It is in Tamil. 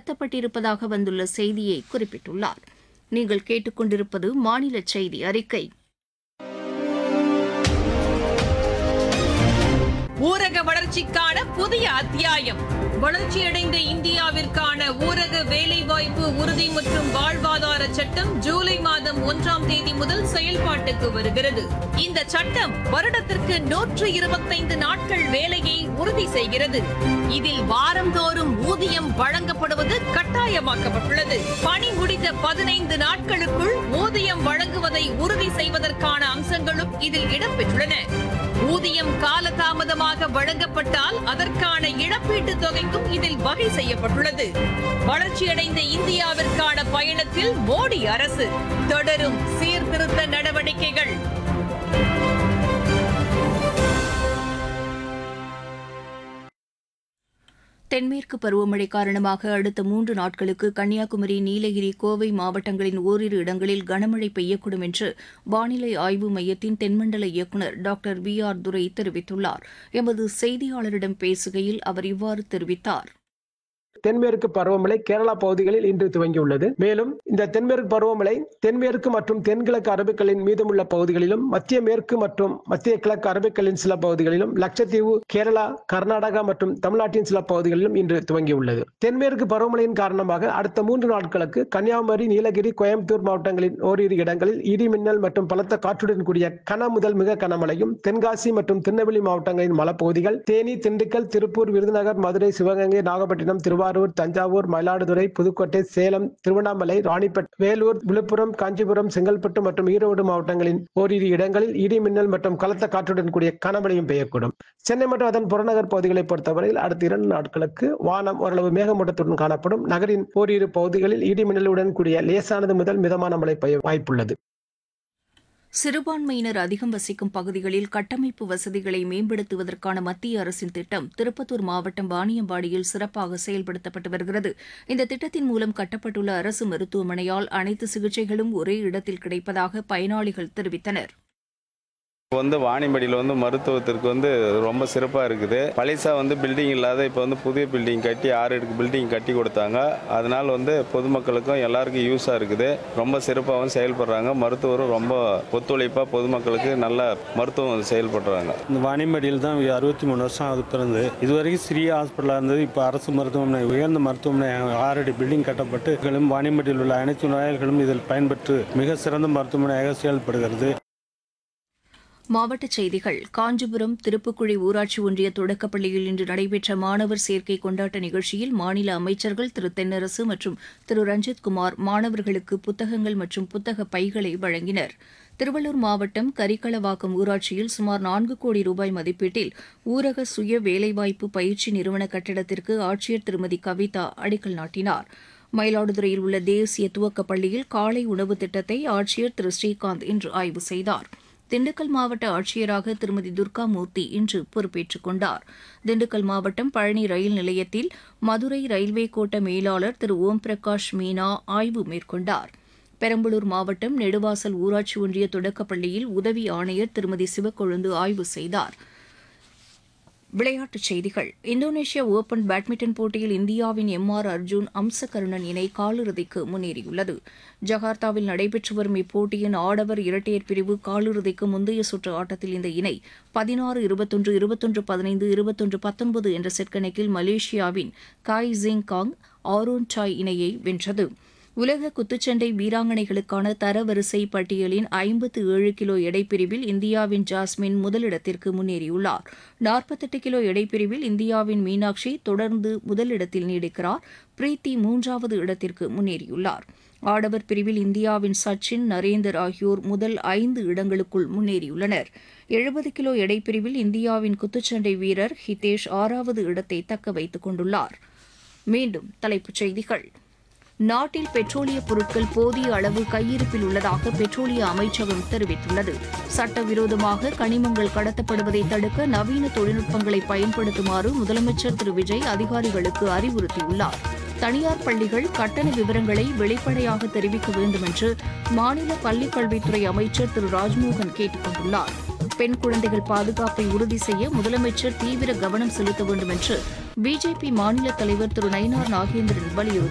தளர்த்தப்பட்டிருப்பதாக வந்துள்ள செய்தியை குறிப்பிட்டுள்ளார் நீங்கள் கேட்டுக்கொண்டிருப்பது மாநில செய்தி அறிக்கை ஊரக வளர்ச்சிக்கான புதிய அத்தியாயம் வளர்ச்சியடைந்த இந்தியாவிற்கான ஊரக வேலைவாய்ப்பு உறுதி மற்றும் வாழ்வாதார சட்டம் ஜூலை மாதம் ஒன்றாம் தேதி முதல் செயல்பாட்டுக்கு வருகிறது இந்த சட்டம் வருடத்திற்கு நூற்று இருபத்தைந்து நாட்கள் வேலையை உறுதி செய்கிறது இதில் வாரந்தோறும் ஊதியம் வழங்கப்படுவது கட்டாயமாக்கப்பட்டுள்ளது பணி முடிந்த பதினைந்து நாட்களுக்குள் ஊதியம் வழங்குவதை உறுதி செய்வதற்கான அம்சங்களும் இதில் இடம்பெற்றுள்ளன ஊதியம் காலதாமதமாக வழங்கப்பட்டால் அதற்கான இழப்பீட்டுத் தொகைக்கும் இதில் வகை செய்யப்பட்டுள்ளது வளர்ச்சியடைந்த இந்தியாவிற்கான பயணத்தில் மோடி அரசு தொடரும் சீர்திருத்த நடவடிக்கைகள் தென்மேற்கு பருவமழை காரணமாக அடுத்த மூன்று நாட்களுக்கு கன்னியாகுமரி நீலகிரி கோவை மாவட்டங்களின் ஓரிரு இடங்களில் கனமழை பெய்யக்கூடும் என்று வானிலை ஆய்வு மையத்தின் தென்மண்டல இயக்குநர் டாக்டர் வி ஆர் துரை தெரிவித்துள்ளார் எமது செய்தியாளரிடம் பேசுகையில் அவர் இவ்வாறு தெரிவித்தார் தென்மேற்கு பருவமழை கேரளா பகுதிகளில் இன்று துவங்கியுள்ளது மேலும் இந்த தென்மேற்கு பருவமழை தென்மேற்கு மற்றும் தென்கிழக்கு அரபிக்கலின் மீதமுள்ள பகுதிகளிலும் மத்திய மேற்கு மற்றும் மத்திய கிழக்கு அரபிக்கலின் சில பகுதிகளிலும் லட்சத்தீவு கேரளா கர்நாடகா மற்றும் தமிழ்நாட்டின் சில பகுதிகளிலும் இன்று துவங்கியுள்ளது தென்மேற்கு பருவமழையின் காரணமாக அடுத்த மூன்று நாட்களுக்கு கன்னியாகுமரி நீலகிரி கோயம்புத்தூர் மாவட்டங்களின் ஓரிரு இடங்களில் இடி மின்னல் மற்றும் பலத்த காற்றுடன் கூடிய கன முதல் மிக கனமழையும் தென்காசி மற்றும் திருநெல்வேலி மாவட்டங்களின் மலைப்பகுதிகள் தேனி திண்டுக்கல் திருப்பூர் விருதுநகர் மதுரை சிவகங்கை நாகப்பட்டினம் திருவாரூர் தஞ்சாவூர் மயிலாடுதுறை புதுக்கோட்டை சேலம் திருவண்ணாமலை ராணிப்பேட் வேலூர் விழுப்புரம் காஞ்சிபுரம் செங்கல்பட்டு மற்றும் ஈரோடு மாவட்டங்களின் ஓரிரு இடங்களில் இடி மின்னல் மற்றும் கலத்த காற்றுடன் கூடிய கனமழையும் பெய்யக்கூடும் சென்னை மற்றும் அதன் புறநகர் பகுதிகளை பொறுத்தவரையில் அடுத்த இரண்டு நாட்களுக்கு வானம் ஓரளவு மேகமூட்டத்துடன் காணப்படும் நகரின் ஓரிரு பகுதிகளில் இடி மின்னலுடன் கூடிய லேசானது முதல் மிதமான மழை பெய்ய வாய்ப்புள்ளது சிறுபான்மையினர் அதிகம் வசிக்கும் பகுதிகளில் கட்டமைப்பு வசதிகளை மேம்படுத்துவதற்கான மத்திய அரசின் திட்டம் திருப்பத்தூர் மாவட்டம் வாணியம்பாடியில் சிறப்பாக செயல்படுத்தப்பட்டு வருகிறது இந்த திட்டத்தின் மூலம் கட்டப்பட்டுள்ள அரசு மருத்துவமனையால் அனைத்து சிகிச்சைகளும் ஒரே இடத்தில் கிடைப்பதாக பயனாளிகள் தெரிவித்தனர் இப்போ வந்து வாணியம்படியில் வந்து மருத்துவத்திற்கு வந்து ரொம்ப சிறப்பாக இருக்குது பழைசா வந்து பில்டிங் இல்லாத இப்போ வந்து புதிய பில்டிங் கட்டி ஆறு அடுக்கு பில்டிங் கட்டி கொடுத்தாங்க அதனால் வந்து பொதுமக்களுக்கும் எல்லாருக்கும் யூஸாக இருக்குது ரொம்ப சிறப்பாகவும் செயல்படுறாங்க மருத்துவரும் ரொம்ப ஒத்துழைப்பாக பொதுமக்களுக்கு நல்ல மருத்துவம் செயல்படுறாங்க இந்த வாணியம்பாடியில் தான் அறுபத்தி மூணு வருஷம் ஆகுது பிறந்து இதுவரைக்கும் சிறிய ஹாஸ்பிட்டலாக இருந்தது இப்போ அரசு மருத்துவமனை உயர்ந்த மருத்துவமனை ஆறடி பில்டிங் கட்டப்பட்டு களும் வாணியம்பாடியில் உள்ள அனைத்து நோயாளிகளும் இதில் பயன்பெற்று மிக சிறந்த மருத்துவமனையாக செயல்படுகிறது மாவட்டச் செய்திகள் காஞ்சிபுரம் திருப்புக்குழி ஊராட்சி ஒன்றிய தொடக்கப்பள்ளியில் இன்று நடைபெற்ற மாணவர் சேர்க்கை கொண்டாட்ட நிகழ்ச்சியில் மாநில அமைச்சர்கள் திரு தென்னரசு மற்றும் திரு ரஞ்சித்குமார் மாணவர்களுக்கு புத்தகங்கள் மற்றும் புத்தக பைகளை வழங்கினர் திருவள்ளூர் மாவட்டம் கரிகளவாக்கம் ஊராட்சியில் சுமார் நான்கு கோடி ரூபாய் மதிப்பீட்டில் ஊரக சுய வேலைவாய்ப்பு பயிற்சி நிறுவன கட்டிடத்திற்கு ஆட்சியர் திருமதி கவிதா அடிக்கல் நாட்டினார் மயிலாடுதுறையில் உள்ள தேசிய துவக்கப் பள்ளியில் காலை உணவு திட்டத்தை ஆட்சியர் திரு ஸ்ரீகாந்த் இன்று ஆய்வு செய்தார் திண்டுக்கல் மாவட்ட ஆட்சியராக திருமதி துர்கா மூர்த்தி இன்று பொறுப்பேற்றுக் கொண்டார் திண்டுக்கல் மாவட்டம் பழனி ரயில் நிலையத்தில் மதுரை ரயில்வே கோட்ட மேலாளர் திரு ஓம் பிரகாஷ் மீனா ஆய்வு மேற்கொண்டார் பெரம்பலூர் மாவட்டம் நெடுவாசல் ஊராட்சி ஒன்றிய தொடக்கப்பள்ளியில் உதவி ஆணையர் திருமதி சிவக்கொழுந்து ஆய்வு செய்தார் விளையாட்டுச் செய்திகள் இந்தோனேஷியா ஓபன் பேட்மிண்டன் போட்டியில் இந்தியாவின் எம் ஆர் அர்ஜுன் அம்சகருணன் இணை காலிறுதிக்கு முன்னேறியுள்ளது ஜகார்த்தாவில் நடைபெற்று வரும் இப்போட்டியின் ஆடவர் இரட்டையர் பிரிவு காலிறுதிக்கு முந்தைய சுற்று ஆட்டத்தில் இந்த இணை பதினாறு இருபத்தொன்று இருபத்தொன்று பதினைந்து இருபத்தொன்று பத்தொன்பது என்ற செட் கணக்கில் மலேசியாவின் காய் ஜிங் காங் ஆரோன் டாய் இணையை வென்றது உலக குத்துச்சண்டை வீராங்கனைகளுக்கான தரவரிசை பட்டியலின் ஐம்பத்து ஏழு கிலோ எடைப்பிரிவில் இந்தியாவின் ஜாஸ்மின் முதலிடத்திற்கு முன்னேறியுள்ளார் நாற்பத்தெட்டு கிலோ எடைப்பிரிவில் இந்தியாவின் மீனாட்சி தொடர்ந்து முதலிடத்தில் நீடிக்கிறார் பிரீத்தி மூன்றாவது இடத்திற்கு முன்னேறியுள்ளார் ஆடவர் பிரிவில் இந்தியாவின் சச்சின் நரேந்தர் ஆகியோர் முதல் ஐந்து இடங்களுக்குள் முன்னேறியுள்ளனர் எழுபது கிலோ எடைப்பிரிவில் இந்தியாவின் குத்துச்சண்டை வீரர் ஹிதேஷ் ஆறாவது இடத்தை தக்க வைத்துக் கொண்டுள்ளார் மீண்டும் தலைப்புச் செய்திகள் நாட்டில் பெட்ரோலிய பொருட்கள் போதிய அளவு கையிருப்பில் உள்ளதாக பெட்ரோலிய அமைச்சகம் தெரிவித்துள்ளது சட்டவிரோதமாக கனிமங்கள் கடத்தப்படுவதை தடுக்க நவீன தொழில்நுட்பங்களை பயன்படுத்துமாறு முதலமைச்சர் திரு விஜய் அதிகாரிகளுக்கு அறிவுறுத்தியுள்ளார் தனியார் பள்ளிகள் கட்டண விவரங்களை வெளிப்படையாக தெரிவிக்க வேண்டும் என்று மாநில பள்ளிக் கல்வித்துறை அமைச்சர் திரு ராஜ்மோகன் கேட்டுக் கொண்டுள்ளார் பெண் குழந்தைகள் பாதுகாப்பை உறுதி செய்ய முதலமைச்சர் தீவிர கவனம் செலுத்த வேண்டும் என்று பிஜேபி மாநில தலைவர் திரு நயினார் நாகேந்திரன் வலியுறுத்தியுள்ளார்